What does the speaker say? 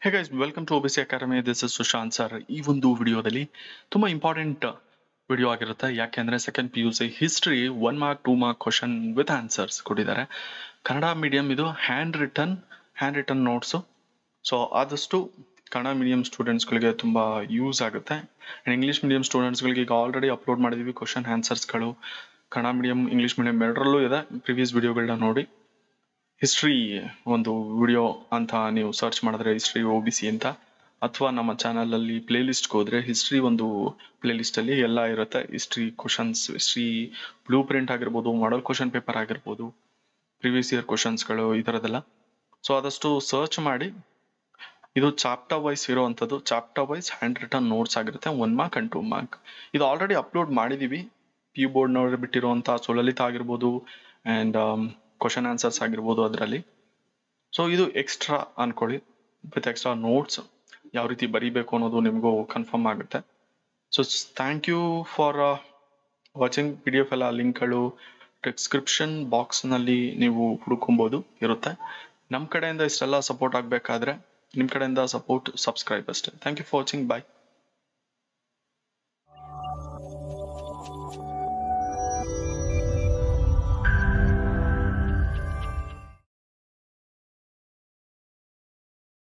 hey guys welcome to OBC academy this is Sushant sir ಈ ಒಂದು ವಿಡಿಯೋದಲ್ಲಿ ತುಂಬ ಇಂಪಾರ್ಟೆಂಟ್ ವಿಡಿಯೋ ಆಗಿರುತ್ತೆ ಯಾಕೆಂದ್ರೆ second P U C history one mark two mark question with answers ಕೊಟ್ಟಿದ್ದಾರೆ Kannada medium ಇದು hand written hand written notes so ಆದಷ್ಟು Kannada medium ಸ್ಟೂಡೆಂಟ್ಸ್ಗಳಿಗೆ ತುಂಬ ಯೂಸ್ ಆಗುತ್ತೆ ಆ್ಯಂಡ್ ಇಂಗ್ಲೀಷ್ ಮೀಡಿಯಂ ಸ್ಟೂಡೆಂಟ್ಸ್ಗಳಿಗೆ ಈಗ ಆಲ್ರೆಡಿ ಅಪ್ಲೋಡ್ ಮಾಡಿದ್ದೀವಿ ಕ್ವಶನ್ ಆನ್ಸರ್ಸ್ಗಳು ಕನ್ನಡ ಮೀಡಿಯಂ ಇಂಗ್ಲೀಷ್ ಮೀಡಿಯಂ ಎರಡರಲ್ಲೂ ಇದೆ ಪ್ರಿವಿಯಸ್ ವಿಡಿಯೋಗಳನ್ನ ನೋಡಿ ಹಿಸ್ಟ್ರಿ ಒಂದು ವಿಡಿಯೋ ಅಂತ ನೀವು ಸರ್ಚ್ ಮಾಡಿದ್ರೆ ಹಿಸ್ಟ್ರಿ ಒ ಬಿ ಸಿ ಅಂತ ಅಥವಾ ನಮ್ಮ ಚಾನಲಲ್ಲಿ ಪ್ಲೇ ಲಿಸ್ಟ್ಗೆ ಹೋದ್ರೆ ಹಿಸ್ಟ್ರಿ ಒಂದು ಪ್ಲೇ ಲಿಸ್ಟಲ್ಲಿ ಎಲ್ಲ ಇರುತ್ತೆ history questions history blue print ಆಗಿರ್ಬೋದು ಮಾಡಲ್ ಕ್ವಶನ್ ಪೇಪರ್ ಆಗಿರ್ಬೋದು ಪ್ರಿವಿಯಸ್ ಇಯರ್ ಕ್ವಶನ್ಸ್ಗಳು ಈ ಥರದ್ದೆಲ್ಲ ಸೊ ಆದಷ್ಟು ಸರ್ಚ್ ಮಾಡಿ ಇದು ಚಾಪ್ಟರ್ ವೈಸ್ ಇರೋವಂಥದ್ದು chapter wise hand written notes ಆಗಿರುತ್ತೆ one mark and two mark ಇದು ಆಲ್ರೆಡಿ ಅಪ್ಲೋಡ್ ಮಾಡಿದ್ದೀವಿ ಪಿ ಯು ಬೋರ್ಡ್ನವ್ರು ಬಿಟ್ಟಿರುವಂಥ ಸುಲಲಿತ ಆಗಿರ್ಬೋದು ಆ್ಯಂಡ್ ಕ್ವಶನ್ ಆನ್ಸರ್ಸ್ ಆಗಿರ್ಬೋದು ಅದರಲ್ಲಿ ಸೊ ಇದು ಎಕ್ಸ್ಟ್ರಾ ಅನ್ಕೊಳ್ಳಿ ವಿತ್ ಎಕ್ಸ್ಟ್ರಾ ನೋಟ್ಸ್ ಯಾವ ರೀತಿ ಬರೀಬೇಕು ಅನ್ನೋದು ನಿಮಗೂ ಕನ್ಫರ್ಮ್ ಆಗುತ್ತೆ so thank you for watching P D F ಎಲ್ಲ ಲಿಂಕ್ಗಳು ಡಿಸ್ಕ್ರಿಪ್ಷನ್ ಬಾಕ್ಸ್ನಲ್ಲಿ ನೀವು ಹುಡುಕೊಬೋದು ಇರುತ್ತೆ ನಮ್ಮ ಕಡೆಯಿಂದ ಇಷ್ಟೆಲ್ಲ ಸಪೋರ್ಟ್ ಆಗಬೇಕಾದ್ರೆ ನಿಮ್ಮ ಕಡೆಯಿಂದ ಸಪೋರ್ಟ್ ಸಬ್ಸ್ಕ್ರೈಬ್ ಅಷ್ಟೇ thank you for watching bye